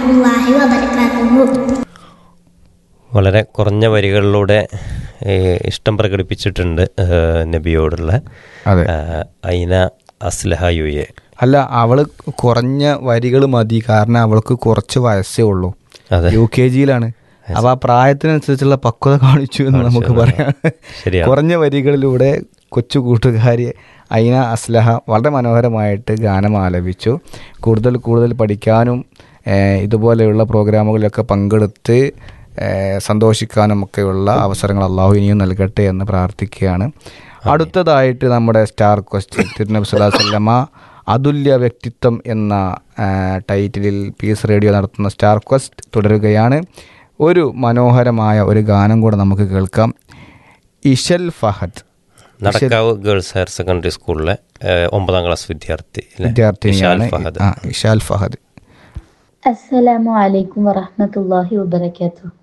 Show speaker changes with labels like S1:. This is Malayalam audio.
S1: الله وبركاته
S2: വളരെ കുറഞ്ഞ വരികളിലൂടെ ഏ, ഇഷ്ടം പ്രകടിപ്പിച്ചിട്ടുണ്ട് ഏ, നബിയോടുള്ള
S3: അതെ
S2: ആ, ഐന അസ്ലഹ യു എ
S3: അല്ല അവള് കുറഞ്ഞ വരികൾ മതി കാരണം അവൾക്ക് കുറച്ച് വയസ്സേ ഉള്ളൂ
S2: അതെ
S3: യു കെ ജിയിലാണ് അപ്പൊ ആ പ്രായത്തിനനുസരിച്ചുള്ള പക്വത കാണിച്ചു എന്ന് നമുക്ക് പറയാം
S2: ശരിയാണ്.
S3: കുറഞ്ഞ വരികളിലൂടെ കൊച്ചു കൂട്ടുകാരി ഐന അസ്ലഹ വളരെ മനോഹരമായിട്ട് ഗാനം ആലപിച്ചു കൂടുതൽ കൂടുതൽ പഠിക്കാനും ഏഹ്, ഇതുപോലെയുള്ള പ്രോഗ്രാമുകളിലൊക്കെ പങ്കെടുത്ത് ഏഹ്, സന്തോഷിക്കാനും ഒക്കെയുള്ള അവസരങ്ങൾ അള്ളാഹു ഇനിയും നൽകട്ടെ എന്ന് പ്രാർത്ഥിക്കുകയാണ് അടുത്തതായിട്ട് നമ്മുടെ സ്റ്റാർ ക്വസ്റ്റ് തിരുനബി സ്വല്ലല്ലാഹു അലൈഹി വസല്ലമ അതുല്യ വ്യക്തിത്വം എന്ന ആ, ടൈറ്റിലിൽ പീസ് റേഡിയോ നടത്തുന്ന സ്റ്റാർ ക്വസ്റ്റ് തുടരുകയാണ് ഒരു മനോഹരമായ ഒരു ഗാനം കൂടെ നമുക്ക് കേൾക്കാം Ishal Fahad
S2: Nadakkavu girls higher secondary സ്കൂളിലെ ഏ, ഒമ്പതാം ക്ലാസ് വിദ്യാർത്ഥി അല്ലേ?
S3: വിദ്യാർത്ഥിനിയാണ്
S2: ഇഷാൽ ഫഹദ്
S3: ആ ഇഷാൽ ഫഹദ്
S4: السلام عليكم ورحمة الله وبركاته